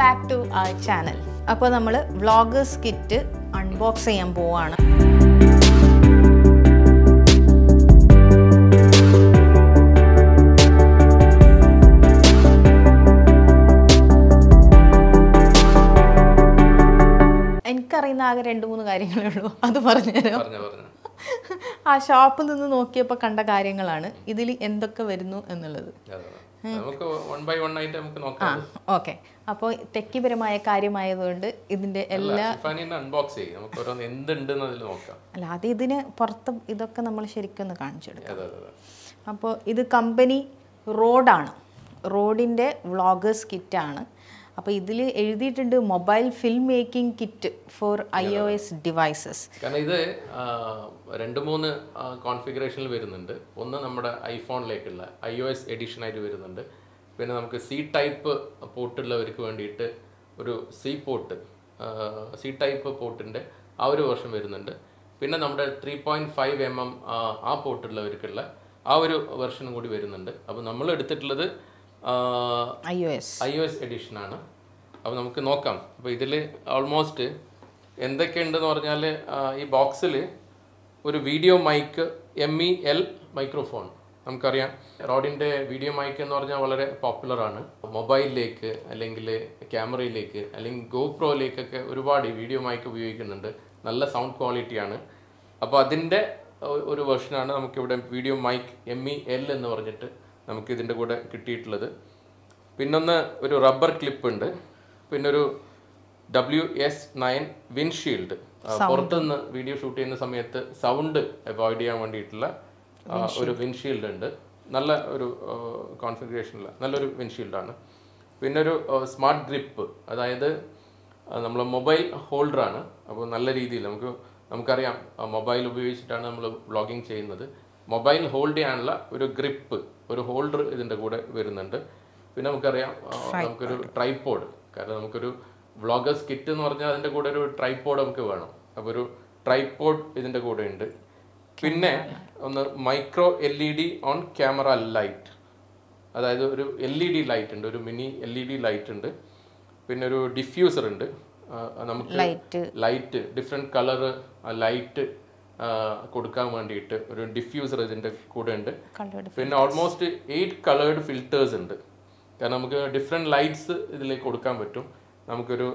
Back to ആ channel അപ്പോൾ നമ്മൾ വ്ളോഗേഴ്സ് കിറ്റ് അൺബോക്സ് ചെയ്യാൻ പോവാണ് എനിക്കറിയുന്ന ആകെ രണ്ട് മൂന്ന് കാര്യങ്ങളേ ഉള്ളൂ അത് പറഞ്ഞുതരാം പറഞ്ഞ പറഞ്ഞ ആ ഷോപ്പിൽ നിന്ന് നോക്കിയപ്പോൾ കണ്ട കാര്യങ്ങളാണ് ഇതിൽ എന്തൊക്കെ വരുന്നു എന്നുള്ളത് നമുക്ക് വൺ ബൈ വൺ ആയിട്ട് നമുക്ക് ആ നോക്കാം ഓക്കെ അപ്പോൾ ടെക്കിപരമായ കാര്യമായതുകൊണ്ട് ഇതിൻ്റെ എല്ലാ ഷിഫാനിന്ന് അൺബോക്സ് ചെയ്യും നമുക്ക് ഓരോന്ന് എന്തുണ്ടെന്ന് അതിൽ നോക്കാം അല്ല അത് ഇതിന് പുറത്ത് ഇതൊക്കെ നമ്മൾ ശരിക്കും ഒന്ന് കാണിച്ചെടുക്കും അതെ അതെ അതെ അപ്പോൾ ഇത് കമ്പനി റോഡാണ് റോഡിൻ്റെ വ്ളോഗേഴ്സ് കിറ്റാണ് അപ്പോൾ ഇതിൽ എഴുതിയിട്ടുണ്ട് mobile film making kit for I O S devices കാരണം ഇത് ആ, രണ്ട് മൂന്ന് കോൺഫിഗറേഷനിൽ വരുന്നുണ്ട് ഒന്ന് നമ്മുടെ ഐഫോണിലേക്കുള്ള ഐ ഒ എസ് എഡിഷൻ ആയിട്ട് വരുന്നുണ്ട് പിന്നെ നമുക്ക് സി ടൈപ്പ് പോർട്ടുള്ളവർക്ക് വേണ്ടിയിട്ട് ഒരു സി പോർട്ട് സി ടൈപ്പ് പോർട്ടിൻ്റെ ആ ഒരു വെർഷൻ വരുന്നുണ്ട് പിന്നെ നമ്മുടെ three point five M M ആ പോർട്ടുള്ളവർക്കുള്ള ആ ഒരു വെർഷനും കൂടി വരുന്നുണ്ട് അപ്പോൾ നമ്മൾ എടുത്തിട്ടുള്ളത് I O S I O S edition ആണ് അപ്പോൾ നമുക്ക് നോക്കാം അപ്പോൾ ഇതിൽ ഓൾമോസ്റ്റ് എന്തൊക്കെയുണ്ടെന്ന് പറഞ്ഞാൽ ഈ ബോക്സിൽ ഒരു video mic M E L microphone നമുക്കറിയാം റോഡിൻ്റെ വീഡിയോ മൈക്ക് എന്ന് പറഞ്ഞാൽ വളരെ പോപ്പുലർ ആണ് മൊബൈലിലേക്ക് അല്ലെങ്കിൽ ക്യാമറയിലേക്ക് അല്ലെങ്കിൽ ഗോപ്രോയിലേക്കൊക്കെ ഒരുപാട് വീഡിയോ മൈക്ക് ഉപയോഗിക്കുന്നുണ്ട് നല്ല സൗണ്ട് ക്വാളിറ്റിയാണ് അപ്പോൾ അതിൻ്റെ ഒ- ഒരു വെർഷനാണ് നമുക്കിവിടെ video mic M E L എന്ന് പറഞ്ഞിട്ട് നമുക്ക് ഇതിൻ്റെ കൂടെ കിട്ടിയിട്ടുള്ളത് പിന്നൊന്ന് ഒരു റബ്ബർ ക്ലിപ്പ് ഉണ്ട് പിന്നെ ഒരു ഡബ്ല്യു എസ് നയൻ വിൻഷീൽഡ് പുറത്തുനിന്ന് വീഡിയോ ഷൂട്ട് ചെയ്യുന്ന സമയത്ത് സൗണ്ട് അവോയ്ഡ് ചെയ്യാൻ വേണ്ടിയിട്ടുള്ള ആ, ഒരു വിൻഷീൽഡ് ഉണ്ട് നല്ല ഒരു കോൺഫിഗറേഷനുള്ള നല്ലൊരു വിൻഷീൽഡാണ് പിന്നെ ഒരു സ്മാർട്ട് ഗ്രിപ്പ് അതായത് നമ്മൾ മൊബൈൽ ഹോൾഡറാണ് അപ്പോൾ നല്ല രീതിയിൽ നമുക്ക് നമുക്കറിയാം മൊബൈൽ ഉപയോഗിച്ചിട്ടാണ് നമ്മൾ വ്ളോഗിങ് ചെയ്യുന്നത് മൊബൈൽ ഹോൾഡ് ചെയ്യാനുള്ള ഒരു ഗ്രിപ്പ് ഒരു ഹോൾഡർ ഇതിൻ്റെ കൂടെ വരുന്നുണ്ട് പിന്നെ നമുക്കറിയാം ആ, നമുക്കൊരു ട്രൈപ്പോഡ് കാരണം നമുക്കൊരു വ്ളോഗേഴ്സ് കിറ്റ് എന്ന് പറഞ്ഞാൽ അതിൻ്റെ കൂടെ ഒരു ട്രൈപ്പോഡ് നമുക്ക് വേണം അപ്പോൾ ഒരു ട്രൈപ്പോഡ് ഇതിൻ്റെ കൂടെ ഉണ്ട് പിന്നെ ഒന്ന് micro L E D on camera light അതായത് ഒരു എൽ ഇ ഡി ലൈറ്റ് ഉണ്ട് ഒരു mini L E D light ഉണ്ട് പിന്നെ ഒരു ഡിഫ്യൂസർ ഉണ്ട് ആ, നമുക്ക് light light different colour light കൊടുക്കാൻ വേണ്ടിയിട്ട് ഒരു ഡിഫ്യൂസർ ഇതിൻ്റെ കൂടെ ഉണ്ട് കളേർഡ് പിന്നെ ഓൾമോസ്റ്റ് എയ്റ്റ് കളേർഡ് ഫിൽറ്റേഴ്സ് ഉണ്ട് കാരണം നമുക്ക് ഡിഫറെൻറ്റ് ലൈറ്റ്സ് ഇതിലേക്ക് കൊടുക്കാൻ പറ്റും നമുക്കൊരു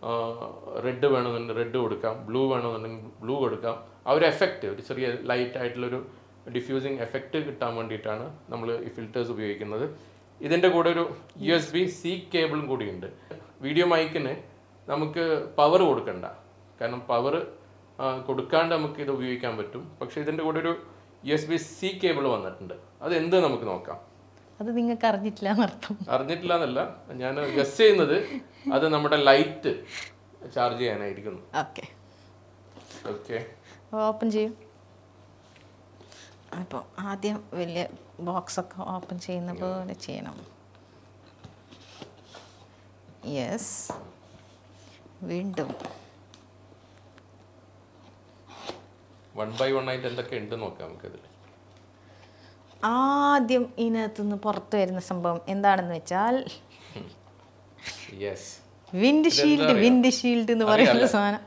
റെഡ് വേണമെന്നുണ്ടെങ്കിൽ റെഡ് കൊടുക്കാം ബ്ലൂ വേണമെന്നുണ്ടെങ്കിൽ ബ്ലൂ കൊടുക്കാം ആ ഒരു എഫക്റ്റ് ഒരു ചെറിയ ലൈറ്റ് ആയിട്ടുള്ളൊരു ഡിഫ്യൂസിങ് എഫക്റ്റ് കിട്ടാൻ വേണ്ടിയിട്ടാണ് നമ്മൾ ഈ ഫിൽറ്റേഴ്സ് ഉപയോഗിക്കുന്നത് ഇതിൻ്റെ കൂടെ ഒരു യു എസ് ബി സി കേബിളും കൂടിയുണ്ട് വീഡിയോ മൈക്കിന് നമുക്ക് പവർ കൊടുക്കണ്ട കാരണം പവർ കൊടുക്കാണ്ട് നമുക്ക് ഇത് ഉപയോഗിക്കാൻ പറ്റും പക്ഷേ ഇതിൻ്റെ കൂടെ ഒരു U S B C cable വന്നിട്ടുണ്ട് അത് എന്ത് നമുക്ക് നോക്കാം അത് നിങ്ങൾക്ക് അറിഞ്ഞിട്ടില്ല എന്നർത്ഥം അറിഞ്ഞിട്ടില്ല എന്നല്ല ഞാൻ ഗസ് ചെയ്യുന്നത് അത് നമ്മുടെ ലൈറ്റ് ചാർജ് ചെയ്യാനായിരിക്കുന്നു ഓക്കെ ഓക്കെ ഓപ്പൺ ചെയ്യും അപ്പോൾ ആദ്യം വലിയ ബോക്സൊക്കെ ഓപ്പൺ ചെയ്യുന്ന പോലെ ചെയ്യണം യെസ് വീണ്ടും വൺ ബൈ വൺ ആയിട്ട് എന്തൊക്കെ ഉണ്ട് നോക്കാം നമുക്കതിൽ ആദ്യം ഇതിനകത്തുനിന്ന് പുറത്ത് വരുന്ന സംഭവം എന്താണെന്ന് വെച്ചാൽ yes windshield windshield എന്ന് പറയുന്ന സാധനം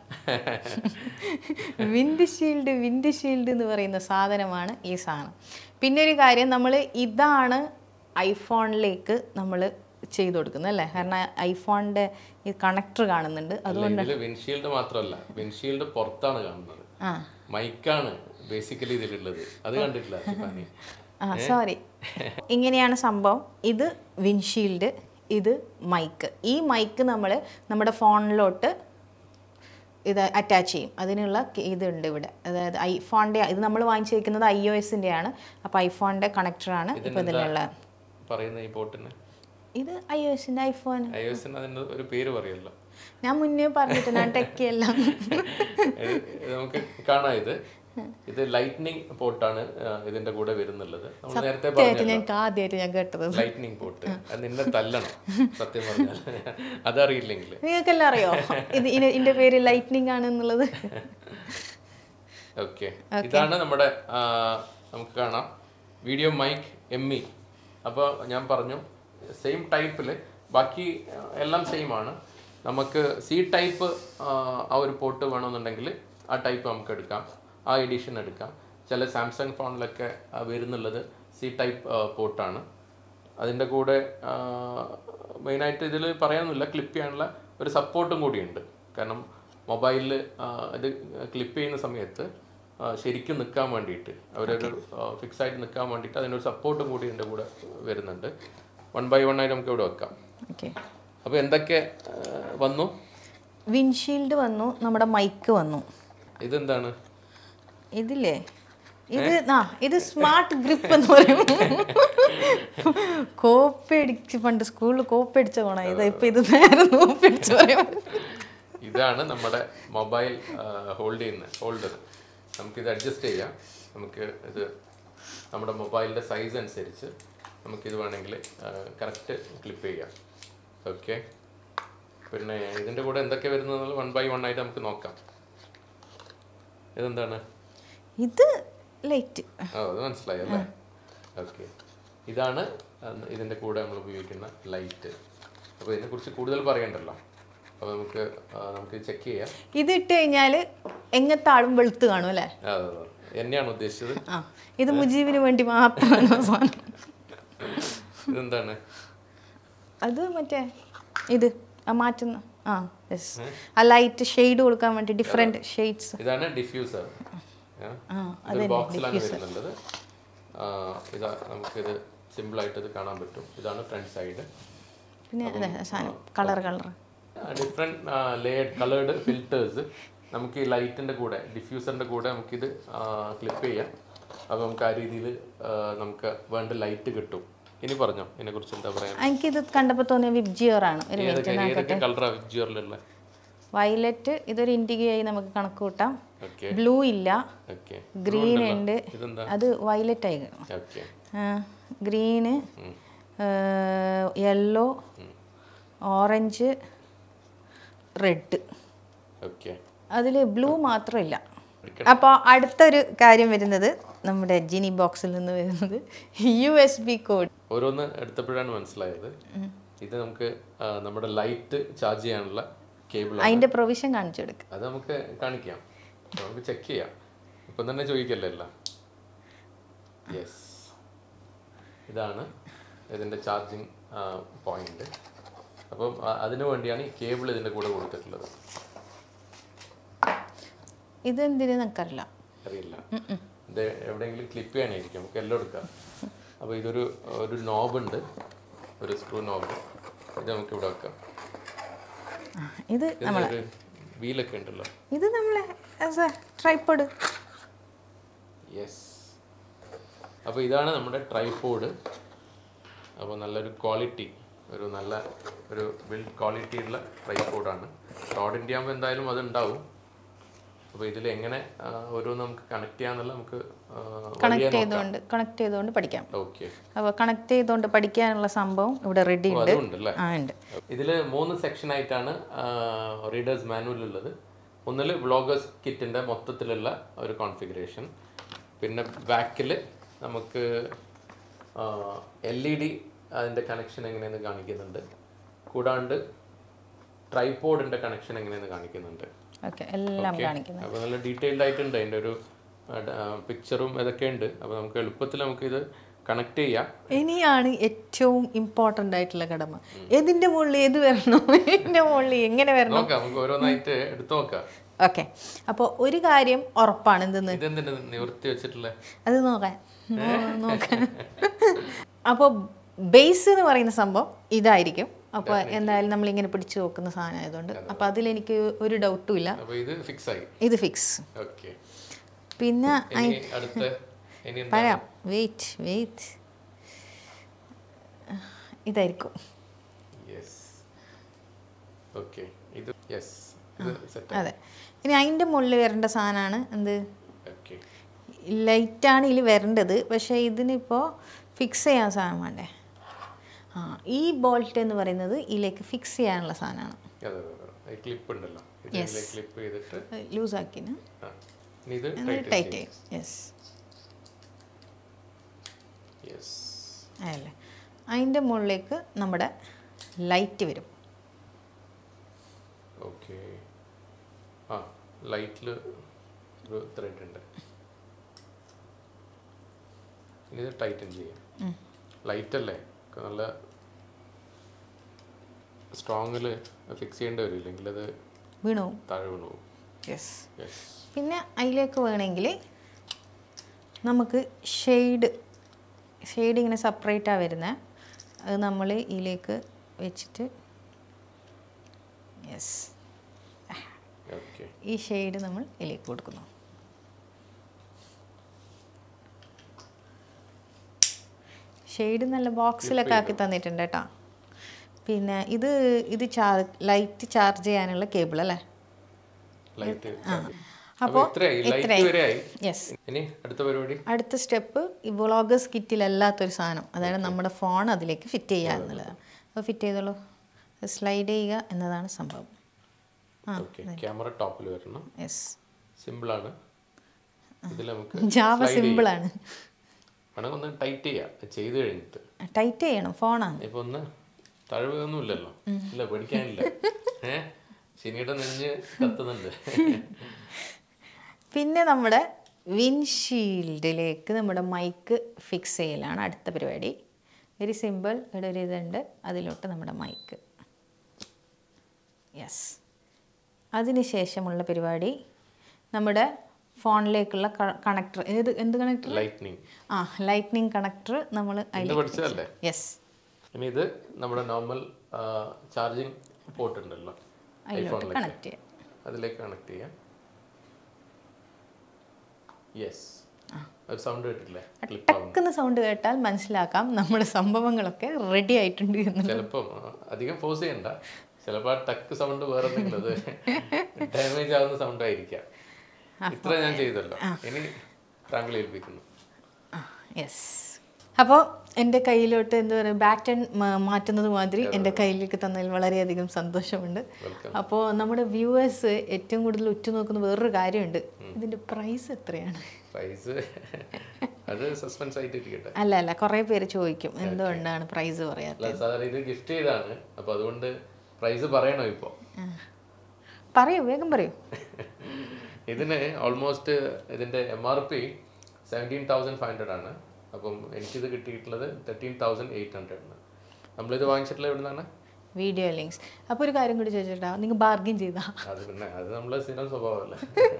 വിൻഡ് ഷീൽഡ് വിൻഡ് ഷീൽഡ് എന്ന് പറയുന്ന സാധനമാണ് ഈ സാധനം പിന്നെ ഒരു കാര്യം നമ്മൾ ഇതാണ് ഐഫോണിലേക്ക് നമ്മൾ ചെയ്തു കൊടുക്കുന്നത് അല്ലേ കാരണം ഐഫോണിൻ്റെ ഈ കണക്ടർ കാണുന്നുണ്ട് അത് അല്ല ഇതിൽ വിൻഷീൽഡ് മാത്രമല്ല വിൻഷീൽഡ് പുറത്താണ് കാണുന്നത് ആ മൈക്കാണ് ബേസിക്കലി ഇതിലുള്ളത് അത് കണ്ടിട്ടില്ല ഷിഫാനി? ആ സോറി ഇങ്ങനെയാണ് സംഭവം ഇത് വിൻഷീൽഡ് ഇത് മൈക്ക് ഈ മൈക്ക് നമ്മൾ നമ്മുടെ ഫോണിലോട്ട് ഇത് അറ്റാച്ച് ചെയ്യും അതിനുള്ള ക- ഇതുണ്ട് ഇവിടെ അതായത് ഐഫോണിൻ്റെ ഇത് നമ്മൾ വാങ്ങിച്ചിരിക്കുന്നത് ഐ ഒ എസിൻ്റെ ആണ് അപ്പോൾ ഐഫോണിൻ്റെ കണക്ടറാണ് ഇപ്പോൾ ഇതിലുള്ള പറയുന്ന ഈ പോട്ടിന് ഇത് ഐ ഒ എസിൻ്റെ ഐഫോൺ ഐ എസ് അതിന് ഒരു പേര് പറയല്ലോ ഞാൻ മുന്നേ പറഞ്ഞിട്ട് ഞാൻ ടെക്കിയെല്ലാം ഇത് ഇത് നമുക്ക് കാണാം ഇത് ഇത് ലൈറ്റ്നിങ് പോർട്ടാണ് ഇതിന്റെ കൂടെ വരുന്നുള്ളത് നമ്മൾ നേരത്തെ കേട്ട് പറഞ്ഞല്ലോ ഞങ്ങൾക്ക് ആദ്യമായിട്ട് ഞാൻ കേട്ടത് ലൈറ്റ്നിങ് പോർട്ട് അത് നിന്നെ തല്ലണം സത്യം പറഞ്ഞാൽ അതറിയില്ലെങ്കിൽ നിങ്ങൾക്കെല്ലാം അറിയോ ഇത് ഇന- ഇതിൻ്റെ പേര് ലൈറ്റ്നിങ് ആണ് എന്നുള്ളത് ഓക്കെ ഇതാണ് നമ്മുടെ ആ, നമുക്ക് കാണാം വീഡിയോ മൈക്ക് എം ഇ അപ്പോൾ ഞാൻ പറഞ്ഞു സെയിം ടൈപ്പിൽ ബാക്കി ആ, എല്ലാം സെയിം ആണ് നമുക്ക് സി ടൈപ്പ് ആ ഒരു പോർട്ട് വേണമെന്നുണ്ടെങ്കിൽ ആ ടൈപ്പ് നമുക്ക് എടുക്കാം ആ എഡിഷൻ എടുക്കാം ചില സാംസങ് ഫോണിലൊക്കെ ആ, വരുന്നുള്ളത് സി ടൈപ്പ് പോർട്ടാണ് അതിൻ്റെ കൂടെ മെയിനായിട്ട് ഇതിൽ പറയാനൊന്നുമില്ല ക്ലിപ്പ് ചെയ്യാനുള്ള ഒരു സപ്പോർട്ടും കൂടിയുണ്ട് കാരണം മൊബൈലിൽ ഇത് ക്ലിപ്പ് ചെയ്യുന്ന സമയത്ത് ആ, ശരിക്കും നിൽക്കാൻ വേണ്ടിയിട്ട് അവരൊരു ഫിക്സ് ആയിട്ട് നിൽക്കാൻ വേണ്ടിയിട്ട് അതിനൊരു സപ്പോർട്ടും കൂടി എൻ്റെ കൂടെ വരുന്നുണ്ട് വൺ ബൈ വൺ ആയിട്ട് നമുക്ക് ഇവിടെ വെക്കാം ഓക്കെ അപ്പോൾ എന്തൊക്കെ ആ, വന്നു വിൻഷീൽഡ് വന്നു നമ്മുടെ മൈക്ക് വന്നു ഇതെന്താണ് ഇതില്ലേ ഇത് ആ ഇത് സ്മാർട്ട് ഗ്രിപ്പ് എന്ന് പറയും കോപ്പി അടിച്ച് പണ്ട് സ്കൂളിൽ കോപ്പി അടിച്ച പോണ ഇത് ഇപ്പൊ ഇത് നേരെ കോപ്പി അടിച്ച് പറയും ഇതാണ് നമ്മുടെ മൊബൈൽ ഹോൾഡ് ചെയ്യുന്ന ഹോൾഡർ നമുക്കിത് അഡ്ജസ്റ്റ് ചെയ്യാം നമുക്ക് ഇത് നമ്മുടെ മൊബൈലിൻ്റെ സൈസ് അനുസരിച്ച് നമുക്കിത് വേണമെങ്കിൽ കറക്റ്റ് ക്ലിപ്പ് ചെയ്യാം ഓക്കെ പിന്നെ ഇതിൻ്റെ കൂടെ എന്തൊക്കെ വരുന്നത് വൺ ബൈ വൺ ആയിട്ട് നമുക്ക് നോക്കാം ഇതെന്താണ് ഇത് ലൈറ്റ് ആ അത് മനസ്സിലായി അല്ലേ ഓക്കെ ഇതാണ് അന്ന് ഇതിൻ്റെ കൂടെ നമ്മൾ ഉപയോഗിക്കുന്ന ലൈറ്റ് അപ്പോൾ ഇതിനെക്കുറിച്ച് കൂടുതൽ പറയണ്ടല്ലോ അപ്പോൾ നമുക്ക് ആ, നമുക്ക് ചെക്ക് ചെയ്യാം ഇത് ഇട്ട് കഴിഞ്ഞാൽ എങ്ങനത്തെ ആളും വെളുത്ത് കാണും അല്ലേ ആ, എന്നെയാണ് ഉദ്ദേശിച്ചത് ആ ഇത് മുജീബിന് വേണ്ടി മാത്രമാണ് ആ സാധനം ഇതെന്താണ് അത് മറ്റേ ഇത് ആ മാറ്റുന്ന ആ യെസ് ആ ലൈറ്റ് ഷെയ്ഡ് കൊടുക്കാൻ വേണ്ടി ഡിഫറെൻറ്റ് ഷെയ്ഡ്സ് ഇതാണ് ഡിഫ്യൂസർ ആ ഇതൊരു ബോക്സിലാണ് വരുന്നുള്ളത് ആ, ഇതാ നമുക്കിത് സിമ്പിളായിട്ട് ഇത് കാണാൻ പറ്റും ഇതാണ് ഫ്രണ്ട് സൈഡ് പിന്നെ അതെ സാധനം colour colour different led coloured filters നമുക്ക് ഈ ലൈറ്റിൻ്റെ കൂടെ ഡിഫ്യൂസറിൻ്റെ കൂടെ നമുക്കിത് ക്ലിപ്പ് ചെയ്യാം അപ്പോൾ നമുക്ക് ആ രീതിയിൽ നമുക്ക് വേണ്ട ലൈറ്റ് കിട്ടും ഇനി പറഞ്ഞോ ഇതിനെക്കുറിച്ച് എന്താ പറയാൻ എനിക്കിത് കണ്ടപ്പോൾ തോന്നിയ വിബ്ജിയർ ആണ് ഒരു ഏതൊക്കെ ഏതൊക്കെ കളറാണ് വിബ്ജിയറിലുള്ള വയലറ്റ് ഇതൊരു ഇൻഡിഗയായി നമുക്ക് കണക്ക് കൂട്ടാം ഓക്കെ ബ്ലൂ ഇല്ല ഓക്കെ ഗ്രീൻ ഉണ്ട് ഇതെന്താ അത് വയലറ്റ് ആയി okay green yellow orange red okay അതിൽ ബ്ലൂ മാത്രമില്ല അപ്പോൾ അടുത്തൊരു കാര്യം വരുന്നത് നമ്മുടെ ജിനി ബോക്സിൽ നിന്ന് വരുന്നത് യു എസ് ബി കോഡ് ഓരോന്ന് എടുത്തപ്പോഴാണ് മനസ്സിലായത് ഇത് നമുക്ക് ആ, നമ്മുടെ ലൈറ്റ് ചാർജ് ചെയ്യാനുള്ള കേബിളാണ് അതിൻ്റെ പ്രൊവിഷൻ കാണിച്ചു കൊടുക്കുക അത് നമുക്ക് കാണിക്കാം നമുക്ക് ചെക്ക് ചെയ്യാം ഇപ്പം തന്നെ ചോദിക്കല്ലേ എല്ലാം യെസ് ഇതാണ് ഇതിൻ്റെ ചാർജിങ് പോയിന്റ് അപ്പം ആ, അതിനു വേണ്ടിയാണ് ഈ കേബിൾ ഇതിൻ്റെ കൂടെ കൊടുത്തിട്ടുള്ളത് ഇതെന്തിനു നമുക്കറിയില്ല അറിയില്ല ഇത് എവിടെയെങ്കിലും ക്ലിപ്പ് ചെയ്യാനായിരിക്കും നമുക്ക് എല്ലാം എടുക്കാം അപ്പോൾ ഇതൊരു ഒരു നോബുണ്ട് ഒരു സ്ക്രൂ നോബ് ഇത് നമുക്ക് ഇവിടെ വെക്കാം ആ, ഇത് ഇതിനൊരു വീലൊക്കെ ഉണ്ടല്ലോ ഇത് നമ്മളെ ട്രൈപ്പോഡ് യെസ് അപ്പോൾ ഇതാണ് നമ്മുടെ ട്രൈപോഡ് അപ്പോൾ നല്ലൊരു ക്വാളിറ്റി ഒരു നല്ല ഒരു ബിൽഡ് ക്വാളിറ്റി ഉള്ള ട്രൈപോഡാണ് റോഡിൻ്റെ ആകുമ്പോൾ എന്തായാലും അത് ഉണ്ടാവും അപ്പോൾ ഇതിൽ എങ്ങനെ ആ, ഓരോന്ന് നമുക്ക് കണക്ട് ചെയ്യാന്നുള്ള നമുക്ക് കണക്ട് ചെയ്തുകൊണ്ട് കണക്ട് ചെയ്തുകൊണ്ട് പഠിക്കാം ഓക്കെ അപ്പോൾ കണക്ട് ചെയ്തുകൊണ്ട് പഠിക്കാനുള്ള സംഭവം ഇവിടെ റെഡി ഉണ്ട് അതുണ്ടല്ലേ ആ ഉണ്ട് ഇതിൽ മൂന്ന് സെക്ഷൻ ആയിട്ടാണ് റീഡേഴ്സ് മാനുവൽ ഉള്ളത് ഒന്നിൽ വ്ളോഗേഴ്സ് കിറ്റിൻ്റെ മൊത്തത്തിലുള്ള ഒരു കോൺഫിഗറേഷൻ പിന്നെ ബാക്കിൽ നമുക്ക് എൽ ഇ ഡി അതിൻ്റെ കണക്ഷൻ എങ്ങനെയെന്ന് കാണിക്കുന്നുണ്ട് കൂടാണ്ട് ട്രൈപോഡിൻ്റെ കണക്ഷൻ എങ്ങനെയെന്ന് കാണിക്കുന്നുണ്ട് ഓക്കെ എല്ലാം കാണിക്കുന്നത് അപ്പോൾ നല്ല ഡീറ്റെയിൽഡ് ആയിട്ടുണ്ട് അതിൻ്റെ ഒരു പിക്ചറും ഇതൊക്കെ ഉണ്ട് അപ്പോൾ നമുക്ക് എളുപ്പത്തിൽ നമുക്കിത് കണക്ട് ചെയ്യാം ഇനിയാണ് ഏറ്റവും ഇമ്പോർട്ടൻ്റ് ആയിട്ടുള്ള കടമ ഏതിൻ്റെ മുകളിൽ ഏത് വരണം ഇതിൻ്റെ മുകളിൽ എങ്ങനെ വരണം നോക്കാം നമുക്ക് ഓരോന്നായിട്ട് എടുത്തു നോക്കാം ഓക്കെ അപ്പോൾ ഒരു കാര്യം ഉറപ്പാണ് എന്തെന്ന് ഇതെന്തിനാ നിവർത്തി വെച്ചിട്ടുള്ളത് അത് നോക്കാൻ നോ- നോക്കാൻ അപ്പോൾ ബേസ് എന്ന് പറയുന്ന സംഭവം ഇതായിരിക്കും അപ്പോൾ എന്തായാലും നമ്മളിങ്ങനെ പിടിച്ചു നോക്കുന്ന സാധനം ആയതുകൊണ്ട് അപ്പോൾ അതിലെനിക്ക് ഒരു ഡൗട്ടും ഇല്ല അപ്പൊ ഇത് ഫിക്സ് ആയി ഇത് ഫിക്സ് ഓക്കെ പിന്നെ ഇനി അടുത്ത ഇനി എന്താ പറയാം വെയിറ്റ് വെയിറ്റ് ഇതായിരിക്കും യെസ് ഓക്കെ ഇത് യെസ് ഇത് സെറ്റ് അതെ ഇനി അതിൻ്റെ മുകളിൽ വരേണ്ട സാധനമാണ് എന്ത് ഓക്കെ ലൈറ്റാണ് ഇതിൽ വരേണ്ടത് പക്ഷേ ഇതിനിപ്പോൾ ഫിക്സ് ചെയ്യാൻ സാധനം വേണ്ടേ ആ ഈ ബോൾട്ട് എന്ന് പറയുന്നത് ഇതിലേക്ക് ഫിക്സ് ചെയ്യാനുള്ള സാധനമാണ് അതെ അതെ അതെ ക്ലിപ്പ് ഉണ്ടല്ലോ ഇതിലെ ക്ലിപ്പ് ചെയ്തിട്ട് ലൂസാക്കിന് ആ ഇനി ഇത് എന്നിട്ട് ടൈറ്റ് ചെയ്യും യെസ് യെസ് അതല്ലേ അതിൻ്റെ മുകളിലേക്ക് നമ്മുടെ ലൈറ്റ് വരും ഓക്കെ ആ ലൈറ്റിൽ ഒരു ത്രെഡ് ഉണ്ട് ഇനി ഇത് ടൈറ്റൻ ചെയ്യാം ലൈറ്റ് അല്ലേ ഒക്കെ നല്ല സ്ട്രോങ്ങിൽ ഫിക്സ് ചെയ്യേണ്ടി വരും ഇല്ലെങ്കിൽ അത് വീണു താഴെ വീണു പോകും യെസ് യെസ് പിന്നെ അതിലേക്ക് വേണമെങ്കിൽ നമുക്ക് ഷെയ്ഡ് ഷെയ്ഡ് ഇങ്ങനെ സെപ്പറേറ്റാണ് വരുന്നത് അത് നമ്മൾ ഇതിലേക്ക് വെച്ചിട്ട് യെസ് ഓക്കെ ഈ ഷെയ്ഡ് നമ്മൾ ഇതിലേക്ക് കൊടുക്കുന്നു ഷെയ്ഡ് നല്ല ബോക്സിലൊക്കെ ആക്കി തന്നിട്ടുണ്ട് കേട്ടോ പിന്നെ ഇത് ഇത് ചാർ ലൈറ്റ് ചാർജ് ചെയ്യാനുള്ള കേബിൾ അല്ലേ ലൈറ്റ് അപ്പോൾ ഇത്രയായി ലൈറ്റ് വരെ ആയി യെസ് ഇനി അടുത്ത പരിപാടി അടുത്ത സ്റ്റെപ്പ് ഈ വ്ളോഗേഴ്സ് കിറ്റിലല്ലാത്തൊരു സാധനം അതായത് നമ്മുടെ ഫോൺ അതിലേക്ക് ഫിറ്റ് ചെയ്യുക എന്നുള്ളതാണ് അപ്പോൾ ഫിറ്റ് ചെയ്തോളൂ സ്ലൈഡ് ചെയ്യുക എന്നതാണ് സംഭവം ആ ഓക്കെ ക്യാമറ ടോപ്പിൽ വരണം യെസ് സിമ്പിളാണ് ഇതിൽ നമുക്ക് ജാവ സിമ്പിളാണ് വേണമെങ്കിൽ ഒന്ന് ടൈറ്റ് ചെയ്യാം ചെയ്ത് കഴിഞ്ഞിട്ട് ടൈറ്റ് ചെയ്യണം ഫോണാണ് ഇപ്പൊ ഒന്ന് തഴവൊന്നും ഇല്ലല്ലോ ഇല്ല പേടിക്കാനില്ല ഏ ശനിയുടെ നെഞ്ഞ് കത്തുന്നുണ്ട് പിന്നെ നമ്മുടെ വിൻഷീൽഡിലേക്ക് നമ്മുടെ മൈക്ക് ഫിക്സ് ചെയ്യലാണ് അടുത്ത പരിപാടി വെരി സിമ്പിൾ ഇവിടെ ഒരു ഇതുണ്ട് അതിലോട്ട് നമ്മുടെ മൈക്ക് യെസ് അതിന് ശേഷമുള്ള പരിപാടി നമ്മുടെ ഫോണിലേക്കുള്ള കണക്ടർ ഏത് എന്ത് കണക്ടർ ലൈറ്റ്നിങ് ആ ലൈറ്റ്നിങ് കണക്ടർ നമ്മൾ ഇന്ന് അതിലേക്ക് പഠിച്ചതല്ലേ യെസ് ഇനി ഇത് നമ്മുടെ നോർമൽ ചാർജിങ് പോർട്ട് ഉണ്ടല്ലോ അതിലോട്ട് ഐഫോണിലേക്ക് കണക്ട് ചെയ്യാം അതിലേക്ക് കണക്ട് ചെയ്യാം യെസ് ഒരു സൗണ്ട് കേട്ടില്ലേ ക്ലിപ്പ് ആവുന്നു ടക്കുന്ന സൗണ്ട് കേട്ടാൽ മനസ്സിലാക്കാം നമ്മുടെ സംഭവങ്ങളൊക്കെ റെഡി ആയിട്ടുണ്ട് എന്ന് ചിലപ്പം ആ, അധികം ഫോഴ്സ് ചെയ്യണ്ട ചിലപ്പോൾ ആ ടക്ക് സൗണ്ട് വേറെ എന്തെങ്കിലും അത് ഡാമേജ് ആവുന്ന സൗണ്ട് ആയിരിക്കാം ഇത്ര ഞാൻ ചെയ്തല്ലോ ഇനി താങ്കൾ ഏൽപ്പിക്കുന്നു യെസ് അപ്പോൾ എൻ്റെ കയ്യിലോട്ട് എന്താ പറയുക ബാറ്റൺ മാറ്റുന്നത് മാതിരി എൻ്റെ കയ്യിലേക്ക് തന്നതിൽ വളരെയധികം സന്തോഷമുണ്ട് വെൽക്കം അപ്പോൾ നമ്മുടെ വ്യൂവേഴ്സ് ഏറ്റവും കൂടുതൽ ഉറ്റുനോക്കുന്ന വേറൊരു കാര്യമുണ്ട് ഇതിൻ്റെ പ്രൈസ് എത്രയാണ് പ്രൈസ് അത് സസ്പെൻസ് ആയിട്ട് ഇരിക്കട്ടെ അല്ല അല്ല കുറേ പേര് ചോദിക്കും എന്തുകൊണ്ടാണ് പ്രൈസ് പറയാത്തത് അല്ല സാധാരണ ഇത് ഗിഫ്റ്റ് ചെയ്താണ് അപ്പൊ അതുകൊണ്ട് പ്രൈസ് പറയണോ ഇപ്പോ ആ. പറയൂ വേഗം പറയൂ ഇതിന് ഓൾമോസ്റ്റ് ഇതിന്റെ M R P seventeen thousand five hundred ആണ് അപ്പം എനിക്കിത് കിട്ടിയിട്ടുള്ളത് തേർട്ടീൻ തൗസൻഡ് എയ്റ്റ് ഹൺഡ്രഡ് ആണ് നമ്മളിത് വാങ്ങിച്ചിട്ടുള്ള എവിടെ നിന്നാണ് വീഡിയോ ലിങ്ക്സ് അപ്പോൾ ഒരു കാര്യം കൂടി ചോദിച്ചിട്ടാ നിങ്ങൾ ബാർഗിൻ ചെയ്താ അത് പിന്നെ അത് നമ്മളെ സ്ഥിരം സ്വഭാവമല്ലേ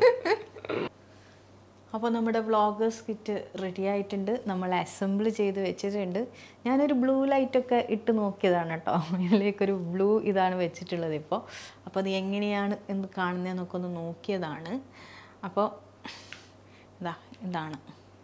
അപ്പോൾ നമ്മുടെ വ്ളോഗേഴ്സ് കിറ്റ് റെഡി ആയിട്ടുണ്ട് നമ്മൾ അസംബിൾ ചെയ്ത് വെച്ചിട്ടുണ്ട് ഞാനൊരു ബ്ലൂ ലൈറ്റൊക്കെ ഇട്ട് നോക്കിയതാണ് കേട്ടോ ഇതിലേക്കൊരു ബ്ലൂ ഇതാണ് വെച്ചിട്ടുള്ളത് ഇപ്പോൾ അപ്പോൾ അത് എങ്ങനെയാണ് എന്ന് കാണുന്നതെന്നൊക്കെ ഒന്ന് നോക്കിയതാണ് അപ്പോൾ ഇതാ ഇതാണ്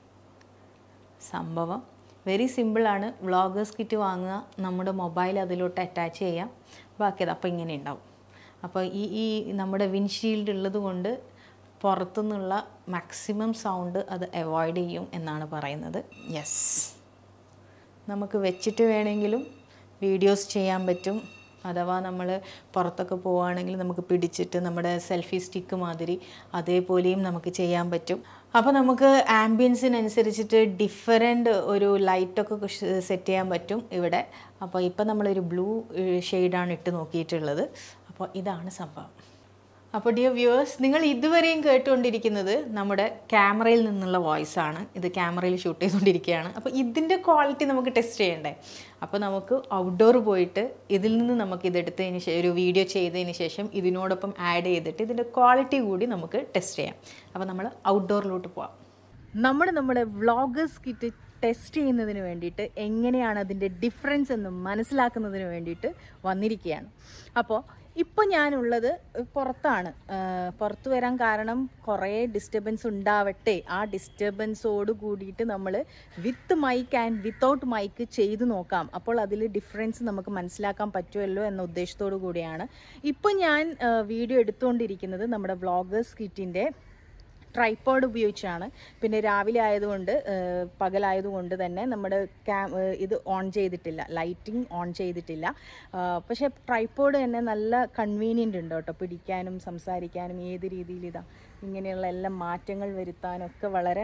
സംഭവം വെരി സിമ്പിളാണ് വ്ളോഗേഴ്സ് കിറ്റ് വാങ്ങുക നമ്മുടെ മൊബൈൽ അതിലോട്ട് അറ്റാച്ച് ചെയ്യാം ബാക്കി അത് അപ്പോൾ ഇങ്ങനെ ഉണ്ടാവും അപ്പോൾ ഈ ഈ നമ്മുടെ വിൻഷീൽഡ് ഉള്ളത് കൊണ്ട് പുറത്തുനിന്നുള്ള മാക്സിമം സൗണ്ട് അത് അവോയ്ഡ് ചെയ്യും എന്നാണ് പറയുന്നത് യെസ് നമുക്ക് വെച്ചിട്ട് വേണമെങ്കിലും വീഡിയോസ് ചെയ്യാൻ പറ്റും അഥവാ നമ്മൾ പുറത്തൊക്കെ പോവുകയാണെങ്കിൽ നമുക്ക് പിടിച്ചിട്ട് നമ്മുടെ സെൽഫി സ്റ്റിക്ക് മാതിരി അതേപോലെയും നമുക്ക് ചെയ്യാൻ പറ്റും അപ്പോൾ നമുക്ക് ആംബിയൻസിനനുസരിച്ചിട്ട് ഡിഫറെൻ്റ് ഒരു ലൈറ്റൊക്കെ സെറ്റ് ചെയ്യാൻ പറ്റും ഇവിടെ അപ്പോൾ ഇപ്പം നമ്മളൊരു ബ്ലൂ ഷെയ്ഡാണ് ഇട്ട് നോക്കിയിട്ടുള്ളത് അപ്പോൾ ഇതാണ് സംഭവം അപ്പോൾ ഡിയർ വ്യൂവേഴ്സ് നിങ്ങൾ ഇതുവരെയും കേട്ടുകൊണ്ടിരിക്കുന്നത് നമ്മുടെ ക്യാമറയിൽ നിന്നുള്ള വോയിസ് ആണ് ഇത് ക്യാമറയിൽ ഷൂട്ട് ചെയ്തുകൊണ്ടിരിക്കുകയാണ് അപ്പോൾ ഇതിൻ്റെ ക്വാളിറ്റി നമുക്ക് ടെസ്റ്റ് ചെയ്യണ്ടേ അപ്പോൾ നമുക്ക് ഔട്ട്ഡോർ പോയിട്ട് ഇതിൽ നിന്ന് നമുക്ക് ഇതെടുത്തതിന് ശേഷം ഒരു വീഡിയോ ചെയ്തതിന് ശേഷം ഇതിനോടൊപ്പം ആഡ് ചെയ്തിട്ട് ഇതിൻ്റെ ക്വാളിറ്റി കൂടി നമുക്ക് ടെസ്റ്റ് ചെയ്യാം അപ്പോൾ നമ്മൾ ഔട്ട്ഡോറിലോട്ട് പോവാം നമ്മൾ നമ്മുടെ വ്ളോഗേഴ്സ് കിറ്റ് ടെസ്റ്റ് ചെയ്യുന്നതിന് വേണ്ടിയിട്ട് എങ്ങനെയാണ് അതിൻ്റെ ഡിഫറൻസ് എന്ന് മനസ്സിലാക്കുന്നതിന് വേണ്ടിയിട്ട് വന്നിരിക്കുകയാണ് അപ്പോൾ ഇപ്പോൾ ഞാനുള്ളത് പുറത്താണ് ആ, പുറത്ത് വരാൻ കാരണം കുറേ ഡിസ്റ്റർബൻസ് ഉണ്ടാവട്ടെ ആ ഡിസ്റ്റർബൻസോട് കൂടിയിട്ട് നമ്മൾ with mic and without mic ചെയ്തു നോക്കാം അപ്പോൾ അതിൽ ഡിഫറൻസ് നമുക്ക് മനസ്സിലാക്കാൻ പറ്റുമല്ലോ എന്ന ഉദ്ദേശത്തോടു കൂടിയാണ് ഇപ്പോൾ ഞാൻ ആ, വീഡിയോ എടുത്തുകൊണ്ടിരിക്കുന്നത് നമ്മുടെ വ്ളോഗേഴ്സ് കിറ്റിൻ്റെ ട്രൈപ്പോഡ് ഉപയോഗിച്ചാണ് പിന്നെ രാവിലെ ആയതുകൊണ്ട് ഏഹ്, പകലായതുകൊണ്ട് തന്നെ നമ്മുടെ ക്യാം ഏഹ്, ഇത് ഓൺ ചെയ്തിട്ടില്ല ലൈറ്റിംഗ് ഓൺ ചെയ്തിട്ടില്ല ആഹ്, പക്ഷേ ട്രൈപ്പോഡ് തന്നെ നല്ല കൺവീനിയൻ്റ് ഉണ്ട് കേട്ടോ പിടിക്കാനും സംസാരിക്കാനും ഏത് രീതിയിൽ ഇതാ ഇങ്ങനെയുള്ള എല്ലാം മാറ്റങ്ങൾ വരുത്താനൊക്കെ വളരെ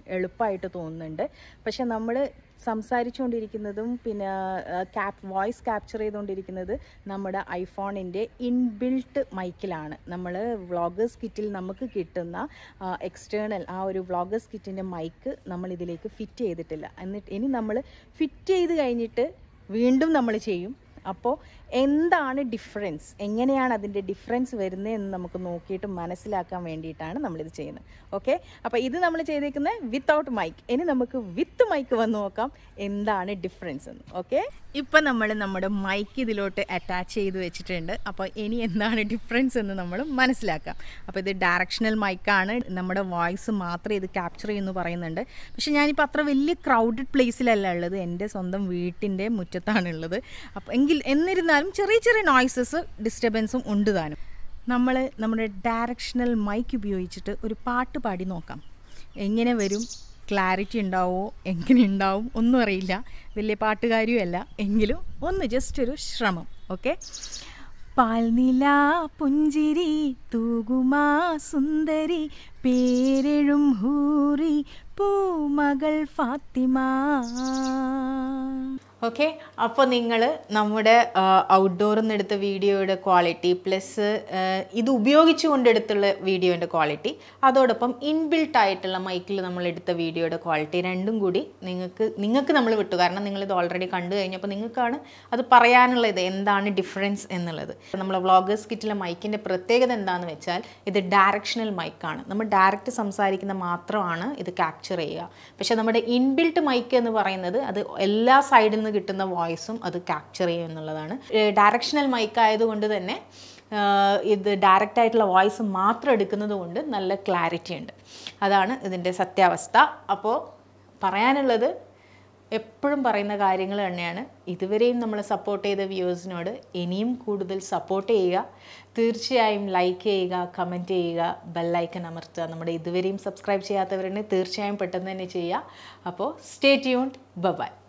എളുപ്പമായിട്ട് തോന്നുന്നുണ്ട് പക്ഷെ നമ്മൾ സംസാരിച്ചുകൊണ്ടിരിക്കുന്നതും പിന്നെ ക്യാപ് വോയിസ് ക്യാപ്ചർ ചെയ്തുകൊണ്ടിരിക്കുന്നത് നമ്മുടെ ഐഫോണിൻ്റെ ഇൻബിൽട്ട് മൈക്കിലാണ് നമ്മൾ വ്ളോഗേഴ്സ് കിറ്റിൽ നമുക്ക് കിട്ടുന്ന എക്സ്റ്റേണൽ ആ ഒരു വ്ളോഗേഴ്സ് കിറ്റിൻ്റെ മൈക്ക് നമ്മൾ ഇതിലേക്ക് ഫിറ്റ് ചെയ്തിട്ടില്ല എന്നിട്ട് ഇനി നമ്മൾ ഫിറ്റ് ചെയ്ത് കഴിഞ്ഞിട്ട് വീണ്ടും നമ്മൾ ചെയ്യും അപ്പോൾ എന്താണ് ഡിഫറൻസ് എങ്ങനെയാണ് അതിൻ്റെ ഡിഫറൻസ് വരുന്നത് എന്ന് നമുക്ക് നോക്കിയിട്ട് മനസ്സിലാക്കാൻ വേണ്ടിയിട്ടാണ് നമ്മളിത് ചെയ്യുന്നത് ഓക്കെ അപ്പോൾ ഇത് നമ്മൾ ചെയ്തേക്കുന്നത് വിത്തൗട്ട് മൈക്ക് ഇനി നമുക്ക് വിത്ത് മൈക്ക് വന്ന് നോക്കാം എന്താണ് ഡിഫറൻസ് എന്ന് ഓക്കെ ഇപ്പം നമ്മൾ നമ്മുടെ മൈക്ക് ഇതിലോട്ട് അറ്റാച്ച് ചെയ്ത് വെച്ചിട്ടുണ്ട് അപ്പോൾ ഇനി എന്താണ് ഡിഫറൻസ് എന്ന് നമ്മൾ മനസ്സിലാക്കാം അപ്പോൾ ഇത് ഡയറക്ഷണൽ മൈക്കാണ് നമ്മുടെ വോയിസ് മാത്രമേ ഇത് ക്യാപ്ചർ ചെയ്യുന്നു പറയുന്നുണ്ട് പക്ഷെ ഞാനിപ്പോൾ അത്ര വലിയ ക്രൗഡഡ് പ്ലേസിലല്ല ഉള്ളത് എൻ്റെ സ്വന്തം വീട്ടിൻ്റെ മുറ്റത്താണ് ഉള്ളത് അപ്പോൾ എങ്കിൽ എന്നിരുന്നാലും ചെറിയ ചെറിയ നോയ്സസ് ഡിസ്റ്റർബൻസും ഉണ്ട് താനും നമ്മൾ നമ്മുടെ ഡയറക്ഷണൽ മൈക്ക് ഉപയോഗിച്ചിട്ട് ഒരു പാട്ട് പാടി നോക്കാം എങ്ങനെ വരും ക്ലാരിറ്റി ഉണ്ടാവോ എങ്ങനെ ഉണ്ടാവും ഒന്നും അറിയില്ല വലിയ പാട്ടുകാരിയുമല്ല എങ്കിലും ഒന്ന് ജസ്റ്റ് ഒരു ശ്രമം ഓക്കെ പാൽനില പുഞ്ചിരി തൂകുമാ സുന്ദരി പേരെഴും ഹൂറി പൂമകൾ ഫാത്തിമ ഓക്കെ അപ്പോൾ നിങ്ങൾ നമ്മുടെ ഔട്ട്ഡോറിൽ നിന്ന് എടുത്ത വീഡിയോയുടെ ക്വാളിറ്റി പ്ലസ് ഇത് ഉപയോഗിച്ചു കൊണ്ടെടുത്തുള്ള വീഡിയോൻ്റെ ക്വാളിറ്റി അതോടൊപ്പം ഇൻബിൽട്ട് ആയിട്ടുള്ള മൈക്കിൽ നമ്മൾ എടുത്ത വീഡിയോയുടെ ക്വാളിറ്റി രണ്ടും കൂടി നിങ്ങൾക്ക് നിങ്ങൾക്ക് നമ്മൾ വിട്ടു കാരണം നിങ്ങളിത് ഓൾറെഡി കണ്ടു കഴിഞ്ഞപ്പോൾ നിങ്ങൾക്കാണ് അത് പറയാനുള്ള ഇത് എന്താണ് ഡിഫറൻസ് എന്നുള്ളത് നമ്മളെ വ്ളോഗേഴ്സ് കിറ്റിലെ മൈക്കിൻ്റെ പ്രത്യേകത എന്താണെന്ന് വെച്ചാൽ ഇത് ഡയറക്ഷണൽ മൈക്കാണ് നമ്മൾ ഡയറക്റ്റ് സംസാരിക്കുന്ന മാത്രമാണ് ഇത് ക്യാപ്ചർ ചെയ്യുക പക്ഷേ നമ്മുടെ ഇൻബിൽട്ട് മൈക്ക് എന്ന് പറയുന്നത് അത് എല്ലാ സൈഡിൽ നിന്ന് കിട്ടുന്ന വോയിസും അത് ക്യാപ്ചർ ചെയ്യും എന്നുള്ളതാണ് ഡയറക്ഷണൽ മൈക്ക് ആയതുകൊണ്ട് തന്നെ ഇത് ഡയറക്റ്റ് ആയിട്ടുള്ള വോയിസ് മാത്രം എടുക്കുന്നത് കൊണ്ട് നല്ല ക്ലാരിറ്റി ഉണ്ട് അതാണ് ഇതിൻ്റെ സത്യാവസ്ഥ അപ്പോൾ പറയാനുള്ളത് എപ്പോഴും പറയുന്ന കാര്യങ്ങൾ തന്നെയാണ് ഇതുവരെയും നമ്മൾ സപ്പോർട്ട് ചെയ്ത വ്യൂവേഴ്സിനോട് ഇനിയും കൂടുതൽ സപ്പോർട്ട് ചെയ്യുക തീർച്ചയായും ലൈക്ക് ചെയ്യുക കമൻറ്റ് ചെയ്യുക ബെല്ലൈക്കൻ അമർത്തുക നമ്മുടെ ഇതുവരെയും സബ്സ്ക്രൈബ് ചെയ്യാത്തവരുണ്ടെങ്കിൽ തീർച്ചയായും പെട്ടെന്ന് തന്നെ ചെയ്യുക അപ്പോൾ സ്റ്റേ ട്യൂൺഡ് ബൈ